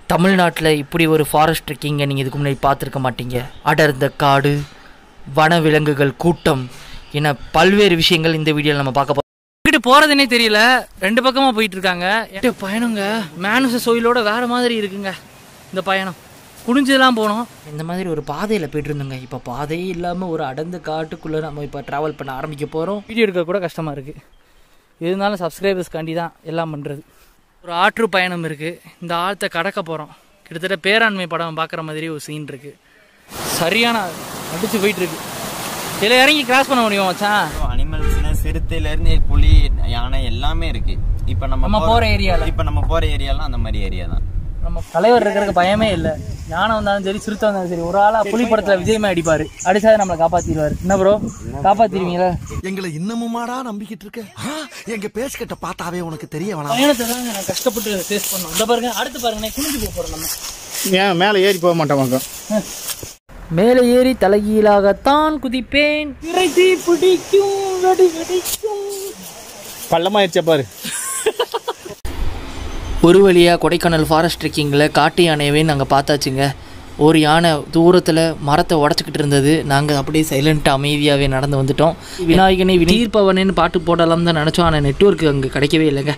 தமிழ்நாட்டில் இப்படி ஒரு ஃபாரஸ்ட் ட்ரெக்கிங்கை நீங்கள் இதுக்கு முன்னாடி பார்த்துருக்க மாட்டீங்க அடர்ந்த காடு வனவிலங்குகள் கூட்டம் என பல்வேறு விஷயங்கள் இந்த வீடியோவில் நம்ம பார்க்க போகிறோம் எங்கிட்டு போறதுனே தெரியல ரெண்டு பக்கமா போயிட்டு இருக்காங்க எட்டு பயணங்க மேனுச சோயிலோட வேற மாதிரி இருக்குங்க இந்த பயணம் குனிஞ்செல்லாம் போனோம் இந்த மாதிரி ஒரு பாதையில் போயிட்டு இருந்தோங்க இப்போ பாதையே இல்லாமல் ஒரு அடர்ந்த காட்டுக்குள்ளே நம்ம இப்போ ட்ராவல் பண்ண ஆரம்பிக்க போகிறோம் வீடியோ எடுக்க கூட கஷ்டமா இருக்கு இருந்தாலும் சப்ஸ்கிரைபர்ஸ்க்காண்டி தான் எல்லாம் பண்றது ஒரு ஆற்று பயணம் இருக்கு இந்த ஆழத்தை கடக்க போறோம் கிட்டத்தட்ட பேராண்மை படம் பார்க்குற மாதிரி ஒரு சீன் இருக்கு சரியான அடிச்சு போயிட்டு இருக்கு இதில் இறங்கி கிராஸ் பண்ண முடியும் மச்சான் அனிமல்ஸ்னா சிறுத்தையில இருந்து புலி யானை எல்லாமே இருக்கு இப்ப நம்ம நம்ம போற ஏரியால இப்ப நம்ம போற ஏரியாலாம் அந்த மாதிரி ஏரியா தான் நம்ம தலைவர் இருக்கிறதுக்கு பயமே இல்லை யானை வந்தாலும் சரி சிறுத்தை வந்தாலும் சரி ஒரு ஆளா புலி படத்துல விஜயமே அடிப்பாரு அடிச்சாது நம்மளை காப்பாத்திடுவாரு என்ன ப்ரோ காப்பாத்திடுவீங்களா எங்களை இன்னமுமாடா நம்பிக்கிட்டு இருக்க ஆ, எங்க பேசிக்கிட்ட பார்த்தாவே உனக்கு தெரிய வேணாம் பயணத்தை தான் நான் கஷ்டப்பட்டு ஃபேஸ் பண்ணோம் இந்த பாருங்க அடுத்து பாருங்க குனிஞ்சு போக போறோம் நம்ம ஏன் மேலே ஏறி போக மாட்டேன் மக்கள் மேலே ஏறி தலைகீழாகத்தான் குதிப்பேன் விரைதி பிடிக்கும் வெடி வெடிக்கும் பள்ளமாயிடுச்சா பாரு ஒரு வழியாக கொடைக்கானல் ஃபாரஸ்ட் ட்ரெக்கிங்கில் காட்டு யானையவே நாங்கள் பார்த்தாச்சுங்க ஒரு யானை தூரத்தில் மரத்தை உடச்சிக்கிட்டு இருந்தது நாங்கள் அப்படியே சைலண்ட்டாக அமைதியாகவே நடந்து வந்துட்டோம் விநாயகனை தீர்ப்பவனேன்னு பாட்டு போடலாம் தான் நினச்சோம் ஆனால் நெட்வொர்க் அங்கே கிடைக்கவே இல்லைங்க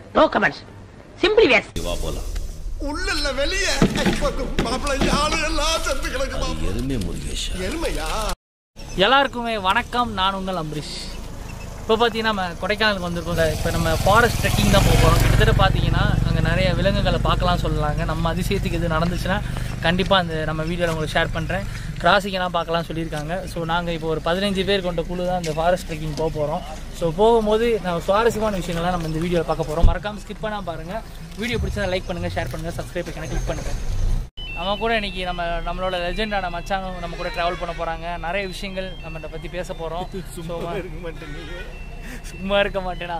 உள்ள இல்ல வெளியே மாப்பிள்ளை ஆளு எல்லாம் செத்து கிடக்குமா எருமை முருகேஷ் எருமையா எல்லாருக்குமே வணக்கம் நான் உங்கள் அம்பரீஷ் இப்போ பார்த்தீங்கன்னா நம்ம கொடைக்கானலுக்கு வந்திருக்கோம் இப்போ நம்ம ஃபாரஸ்ட் ட்ரெக்கிங் தான் போக போகிறோம் கிட்டத்தட்ட பார்த்தீங்கன்னா அங்கே நிறைய விலங்குகளை பார்க்கலாம் சொல்லலாங்க நம்ம அதிசயத்துக்கு இது நடந்துச்சுன்னா கண்டிப்பாக அந்த நம்ம வீடியோவில் உங்களுக்கு ஷேர் பண்ணுறேன் கிராசிங்கெல்லாம் பார்க்கலாம் சொல்லியிருக்காங்க ஸோ நாங்கள் இப்போ ஒரு பதினஞ்சு பேர் கொண்ட குழு தான் இந்த ஃபாரஸ்ட் ட்ரெக்கிங் போக போகிறோம் ஸோ போகும்போது நம்ம சுவாரஸ்யமான விஷயங்கள்லாம் நம்ம இந்த வீடியோவில் பார்க்க போகிறோம் மறக்காமல் ஸ்கிப் பண்ணால் பாருங்கள் வீடியோ பிடிச்சா லைக் பண்ணுங்கள் ஷேர் பண்ணுங்கள் சப்ஸ்கிரைப் பண்ணி கிளிக் பண்ணுங்கள் நம்ம கூட இன்னைக்கு நம்ம நம்மளோட லெஜெண்டான மச்சானும் நம்ம கூட டிராவல் பண்ண போறாங்க நிறைய விஷயங்கள் நம்ம பத்தி பேச போறோம் சும்மா இருக்க மாட்டேன் சும்மா இருக்க மாட்டேனா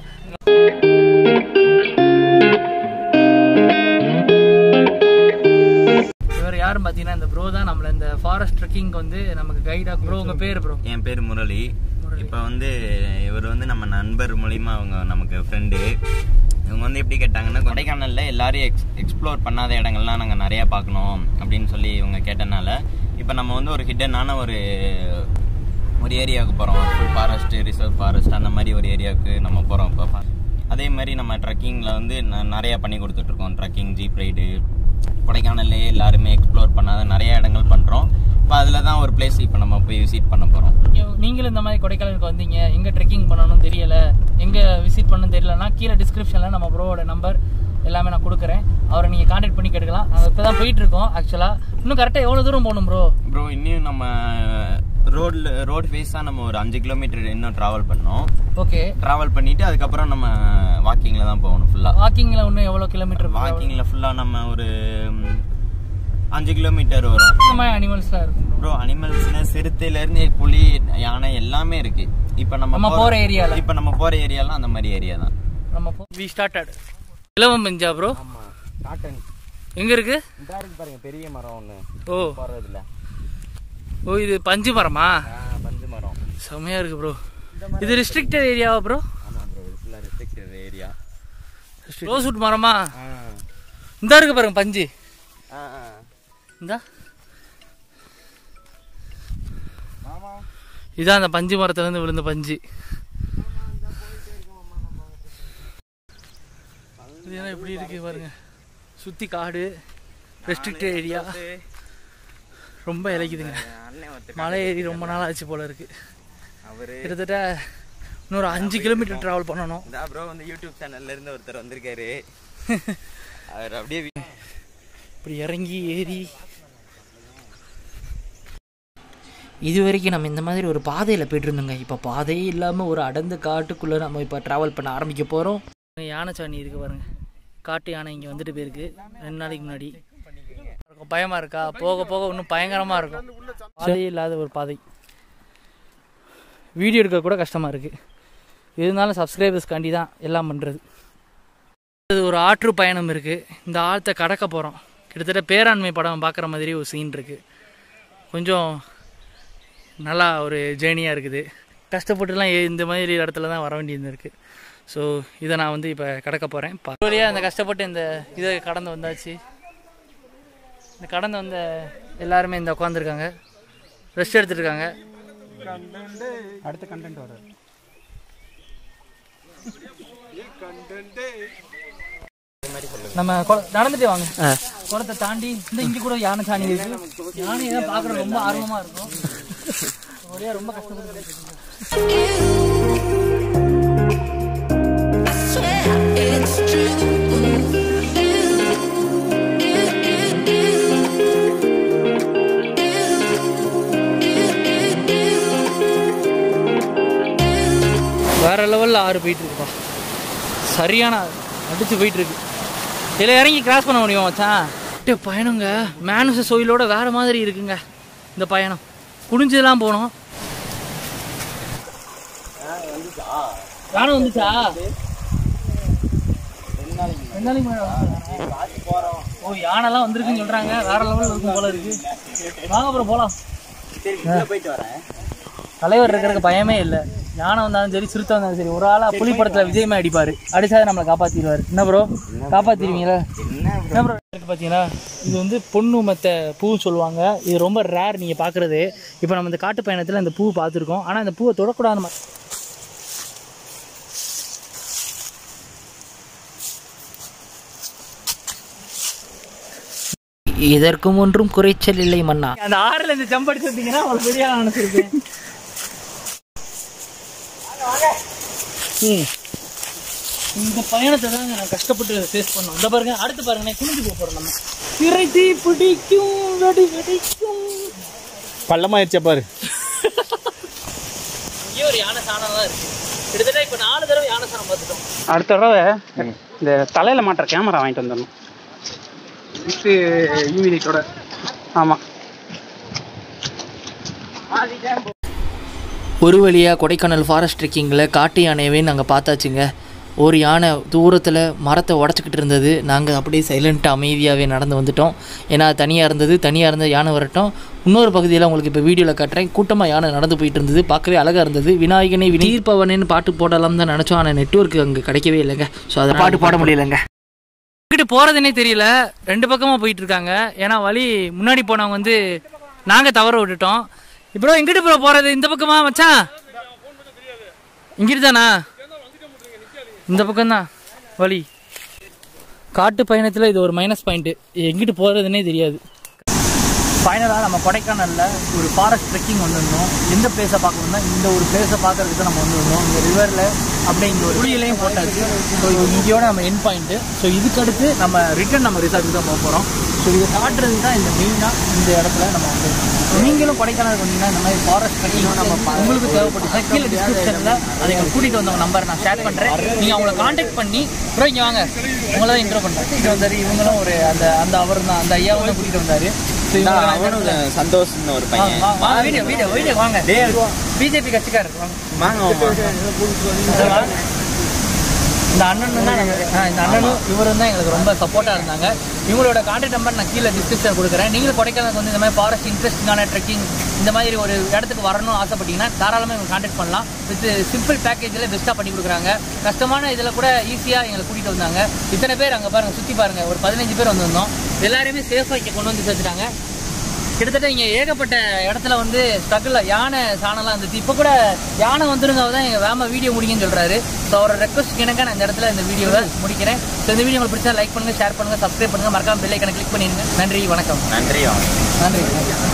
இவர் யாரும் பார்த்தீங்கன்னா இந்த ப்ரோ தான் நம்மள இந்த ஃபாரஸ்ட் ட்ரெக்கிங் வந்து நமக்கு கைடா ப்ரோ உங்க பேர் ப்ரோ என் பேர் முரளி இப்போ வந்து இவர் வந்து நம்ம நண்பர் மூலியமா அவங்க நமக்கு ஃப்ரெண்டு இவங்க வந்து எப்படி கேட்டாங்கன்னா கொடைக்கானல்ல எல்லாரையும் எக்ஸ் எக்ஸ்ப்ளோர் பண்ணாத இடங்கள்லாம் நாங்கள் நிறைய பார்க்கணும் அப்படின்னு சொல்லி இவங்க கேட்டனால இப்போ நம்ம வந்து ஒரு ஹிடனான ஒரு ஒரு ஏரியாவுக்கு போகிறோம் ஃபுல் ஃபாரஸ்ட் ரிசர்வ் ஃபாரஸ்ட் அந்த மாதிரி ஒரு ஏரியாவுக்கு நம்ம போகிறோம் இப்போ அதே மாதிரி நம்ம ட்ரக்கிங்கில் வந்து ந- நிறைய பண்ணி கொடுத்துட்ருக்கோம் ட்ரக்கிங் ஜீப் ரைடு கொடைக்கானல்லே எல்லாருமே எக்ஸ்ப்ளோர் பண்ணாத நிறைய இடங்கள் பண்ணுறோம் இப்போ அதில் தான் ஒரு பிளேஸ் இப்போ நம்ம போய் விசிட் பண்ண போகிறோம் நீங்களும் இந்த மாதிரி கொடைக்கானலுக்கு வந்தீங்க எங்க ட்ரெக்கிங் பண்ணணும் தெரியல எங்க விசிட் பண்ணணும் தெரியலனா கீழே டிஸ்கிரிப்ஷன்ல நம்ம ப்ரோவோட நம்பர் எல்லாமே நான் கொடுக்குறேன் அவரை நீங்க கான்டாக்ட் பண்ணி கேட்டுக்கலாம் நாங்கள் இப்போ தான் போயிட்டு இருக்கோம் ஆக்சுவலா இன்னும் கரெக்டாக எவ்வளோ தூரம் போகணும் ப்ரோ ப்ரோ இன்னும் நம்ம ரோட்ல ரோட் ஃபேஸாக நம்ம ஒரு அஞ்சு கிலோமீட்டர் இன்னும் ட்ராவல் பண்ணோம் ஓகே ட்ராவல் பண்ணிட்டு அதுக்கப்புறம் நம்ம வாக்கிங்கில் தான் போகணும் ஃபுல்லாக வாக்கிங்ல இன்னும் எவ்வளோ கிலோமீட்டர் வாக்கிங்கில் ஃபுல்லாக நம்ம ஒரு ம், அஞ்சு கிலோமீட்டர் வரும் இந்த மாதிரி அனிமல்ஸ்லாம் இருக்கும் bro. ப்ரோ அனிமல்ஸ்னா சிறுத்தையில இருந்து புலி யானை எல்லாமே இருக்கு இப்போ நம்ம நம்ம போற ஏரியால. இப்போ நம்ம போற ஏரியாலாம் அந்த மாதிரி ஏரியா தான் நம்ம வி ஸ்டார்டட் இலவம் பெஞ்சா ப்ரோ காட்டன் எங்க இருக்கு இதா இருக்கு பாருங்க பெரிய மரம் ஒன்று ஓ போறதுல ஓ இது பஞ்சு மரமா பஞ்சு மரம் செம்மையா இருக்கு ப்ரோ இது ரெஸ்ட்ரிக்டட் ஏரியாவா ப்ரோ ஆமாம் ப்ரோ இது ஃபுல்லாக ரெஸ்ட்ரிக்டட் ஏரியா ரோஸ்வுட் மரமா இந்த இருக்கு பாருங்க பஞ்சு ஆ ஆ இந்தா இதான் அந்த பஞ்சு மரத்துல இருந்து விழுந்த பஞ்சு இது என்ன இப்படி இருக்கு பாருங்க சுத்தி காடு ரெஸ்ட்ரிக்டட் ஏரியா ரொம்ப இலைக்குதுங்க அண்ணன் ஒருத்தர் மலை ஏறி ரொம்ப நாள் ஆச்சு போல இருக்கு அவரு கிட்டத்தட்ட இன்னொரு அஞ்சு கிலோமீட்டர் டிராவல் பண்ணணும் இந்த ப்ரோ வந்து யூடியூப் சேனல்ல இருந்து ஒருத்தர் வந்திருக்காரு அவர் அப்படியே வி- இப்படி இறங்கி ஏறி இது வரைக்கும் நம்ம இந்த மாதிரி ஒரு பாதையில் போயிட்டு இருந்தோங்க இப்போ பாதையே இல்லாமல் ஒரு அடர்ந்த காட்டுக்குள்ளே நம்ம இப்போ ட்ராவல் பண்ண ஆரம்பிக்க போகிறோம் யானைச்சாணி இருக்கு பாருங்க காட்டு யானை இங்கே வந்துட்டு போயிருக்கு ரெண்டு நாளைக்கு முன்னாடி இருக்கும் பயமா இருக்கா போக போக இன்னும் பயங்கரமா இருக்கும் பாதையே இல்லாத ஒரு பாதை வீடியோ எடுக்க கூட கஷ்டமா இருக்கு இருந்தாலும் சப்ஸ்கிரைபர்ஸ்க்காண்டி தான் எல்லாம் பண்றது இது ஒரு ஆற்று பயணம் இருக்கு இந்த ஆழத்தை கடக்க போறோம் கிட்டத்தட்ட பேராண்மை படம் பார்க்குற மாதிரி ஒரு சீன் இருக்கு கொஞ்சம் நல்லா ஒரு ஜேர்னியாக இருக்குது கஷ்டப்பட்டுலாம் ஏ- இந்த மாதிரி இடத்துல தான் வர வேண்டியது இருக்குது ஸோ இதை நான் வந்து இப்போ கடக்க போகிறேன் வழியாக அந்த கஷ்டப்பட்டு இந்த இதை கடந்து வந்தாச்சு இந்த கடந்து வந்த எல்லாருமே இந்த உட்காந்துருக்காங்க ரெஸ்ட் எடுத்துட்டு இருக்காங்க அடுத்த கண்டென்ட் வரும் நம்ம கொ- நடந்துட்டு வாங்க குளத்தை தாண்டி இந்த இங்க கூட யானை சாணி இருக்கு யானை தான் பாக்குறது ரொம்ப ஆர்வமா இருக்கும் ஒரே ரொம்ப கஷ்டப்பட்டு It's true. வேற லெவல்ல ஆறு போயிட்டு இருக்குப்பா சரியான அடிச்சு போயிட்டு இருக்கு இதில் இறங்கி கிராஸ் பண்ண முடியும் மச்சான் டே பயணங்க மேனுச சோயிலோட வேற மாதிரி இருக்குங்க இந்த பயணம் குடிஞ்சதெல்லாம் போனோம் யானை வந்துச்சா ரெண்டு நாளைக்கு முன்னாடி வந்துச்சா? ஓ யானைலாம் வந்திருக்குன்னு சொல்றாங்க வேற லெவலில் இருக்கும் போல இருக்கு வாங்க அப்புறம் போலாம் தலைவர் இருக்கிறதுக்கு பயமே இல்லை யானை வந்தாலும் சரி சிறுத்தை வந்தாலும் சரி ஒரு ஆளா புலி படத்துல விஜயமே அடிப்பாரு அடிச்சாது நம்மளை காப்பாத்திடுவாரு என்ன ப்ரோ காப்பாத்திடுவீங்களா என்ன ப்ரோ இருக்கு பார்த்தீங்களா இது வந்து பொண்ணு மத்த பூன்னு சொல்லுவாங்க இது ரொம்ப ரேர் நீங்கள் பார்க்குறது இப்போ நம்ம இந்த காட்டு பயணத்தில் இந்த பூ பார்த்துருக்கோம் ஆனால் இந்த பூவை தொடக்கூடாது இதற்கும் ஒன்றும் குறைச்சல் இல்லை மன்னா அந்த ஆறுல இந்த ஜம்ப் அடிச்சு வந்தீங்கன்னா ஒரு பெரிய ஆள் நினைச்சிருப்பேன் ம். இந்த பயணத்தை தாங்க நான் கஷ்டப்பட்டு ஃபேஸ் பண்ணோம் இந்த பாருங்க அடுத்து பாருங்க குனிஞ்சு போக போறோம் நம்ம திரைத்தி பிடிக்கும் வெடி வெடிக்கும் பள்ளமாயிருச்சா பாரு இங்கே ஒரு யானை சாணம் தான் இருக்கு கிட்டத்தட்ட இப்போ நாலு தடவை யானை சாணம் பார்த்துட்டோம் அடுத்த தடவை இந்த தலையில் மாட்டுற கேமரா வாங்கிட்டு வந்துடணும் வித்து யூனிட்டோட ஆமாம் ஒரு வழியாக கொடைக்கானல் ஃபாரஸ்ட் ட்ரெக்கிங்கில் காட்டு யானையவே நாங்கள் பார்த்தாச்சுங்க ஒரு யானை தூரத்தில் மரத்தை உடச்சிக்கிட்டு இருந்தது நாங்கள் அப்படியே சைலண்ட்டாக அமைதியாகவே நடந்து வந்துட்டோம் ஏன்னா தனியாக இருந்தது தனியாக இருந்த யானை வரட்டும் இன்னொரு பகுதியில் உங்களுக்கு இப்போ வீடியோவில் காட்டுறேன் கூட்டமாக யானை நடந்து போயிட்டு இருந்தது பார்க்கவே அழகாக இருந்தது விநாயகனை தீர்ப்பவனேன்னு பாட்டு போடலாம் தான் நினச்சோம் ஆனால் நெட்ஒர்க் அங்கே கிடைக்கவே இல்லைங்க ஸோ அதை பாட்டு பாட முடியலைங்க எங்கிட்டு போறதுனே தெரியல ரெண்டு பக்கமா போயிட்டு இருக்காங்க ஏன்னா வழி முன்னாடி போனவங்க வந்து நாங்க தவற விட்டுட்டோம் இப்போ எங்கிட்டு ப்ரோ போறது இந்த பக்கமா மச்சான் இங்கிட்டு தானா இந்த பக்கம் தான் வழி காட்டு பயணத்துல இது ஒரு மைனஸ் பாயிண்ட் எங்கிட்டு போறதுன்னே தெரியாது ஃபைனலாக நம்ம கொடைக்கானலில் ஒரு ஃபாரஸ்ட் ட்ரெக்கிங் வந்திருந்தோம் எந்த பிளேஸை பார்க்கணும்னா இந்த ஒரு பிளேஸை பார்க்கறதுக்கு தான் நம்ம வந்திருந்தோம் இந்த ரிவரில் அப்படியே இங்கே ஒரு குழியிலையும் போட்டாச்சு ஸோ இது இங்கேயோட நம்ம என் பாயிண்ட்டு ஸோ இதுக்கு அடுத்து நம்ம ரிட்டர்ன் நம்ம ரிசார்ட்டுக்கு தான் போக போகிறோம் ஸோ இதை காட்டுறது தான் இந்த மெயினாக இந்த இடத்துல நம்ம வந்து நீங்களும் கொடைக்கானல் வந்தீங்கன்னா இந்த மாதிரி ஃபாரஸ்ட் ட்ரெக்கிங் நம்ம உங்களுக்கு தேவைப்பட்டுச்சா கீழே டிஸ்கிரிப்ஷனில் அதை எங்களுக்கு கூட்டிகிட்டு வந்தவங்க நம்பர் நான் ஷேர் பண்ணுறேன் நீங்கள் அவங்கள காண்டாக்ட் பண்ணி ப்ரோ இங்கே வாங்க உங்களை தான் இன்ட்ரோ பண்ணுறேன் இங்கே வந்தார் இவங்களும் ஒரு அந்த அந்த அவர் தான் அந்த ஐயாவும் தான் கூட்டிகிட்டு வந்தார் ஸோ இவங்க சந்தோஷ்னு ஒரு பையன் வீடியோ வீடியோ வீடியோ வாங்க பிஜேபி கட்சிக்காரர் வாங்க வாங்க இந்த அண்ணன் தான் நமக்கு ஆ, இந்த அண்ணனும் இவரும் தான் எங்களுக்கு ரொம்ப சப்போர்ட்டாக இருந்தாங்க இவங்களோட கான்டாக்ட் நம்பர் நான் கீழே டிஸ்கிரிப்ஷன் கொடுக்குறேன் நீங்களும் கொடைக்கானலுக்கு வந்து இந்த மாதிரி ஃபாரஸ்ட் இன்ட்ரெஸ்டிங்கான ட்ரெக்கிங் இந்த மாதிரி ஒரு இடத்துக்கு வரணும்னு ஆசைப்பட்டீங்கன்னா தாராளமாக இவங்க கான்டாக்ட் பண்ணலாம் வித் சிம்பிள் பேக்கேஜில் பெஸ்ட்டாக பண்ணி கொடுக்குறாங்க கஷ்டமான இதில் கூட ஈஸியாக எங்களை கூட்டிகிட்டு வந்தாங்க இத்தனை பேர் அங்கே பாருங்கள் சுற்றி பாருங்கள் ஒரு பதினஞ்சு பேர் வந்திருந்தோம் எல்லாரையுமே சேஃபாக இங்கே கொண்டு வந்து சேர்த்துட்டாங்க கிட்டத்தட்ட இங்கே ஏகப்பட்ட இடத்துல வந்து ஸ்ட்ரகிள் யானை சாணம்லாம் இருந்துச்சு இப்போ கூட யானை வந்துருங்க தான் எங்கள் வேம வீடியோ முடிங்கன்னு சொல்கிறாரு ஸோ அவரோட ரெக்வஸ்ட் எனக்கு நான் இந்த இடத்துல இந்த வீடியோவை முடிக்கிறேன் ஸோ இந்த வீடியோ உங்களுக்கு பிடிச்சா லைக் பண்ணுங்கள் ஷேர் பண்ணுங்கள் சப்ஸ்கிரைப் பண்ணுங்கள் மறக்காம பெல் ஐக்கனை கிளிக் பண்ணிடுங்க நன்றி வணக்கம் நன்றி வாங்க நன்றி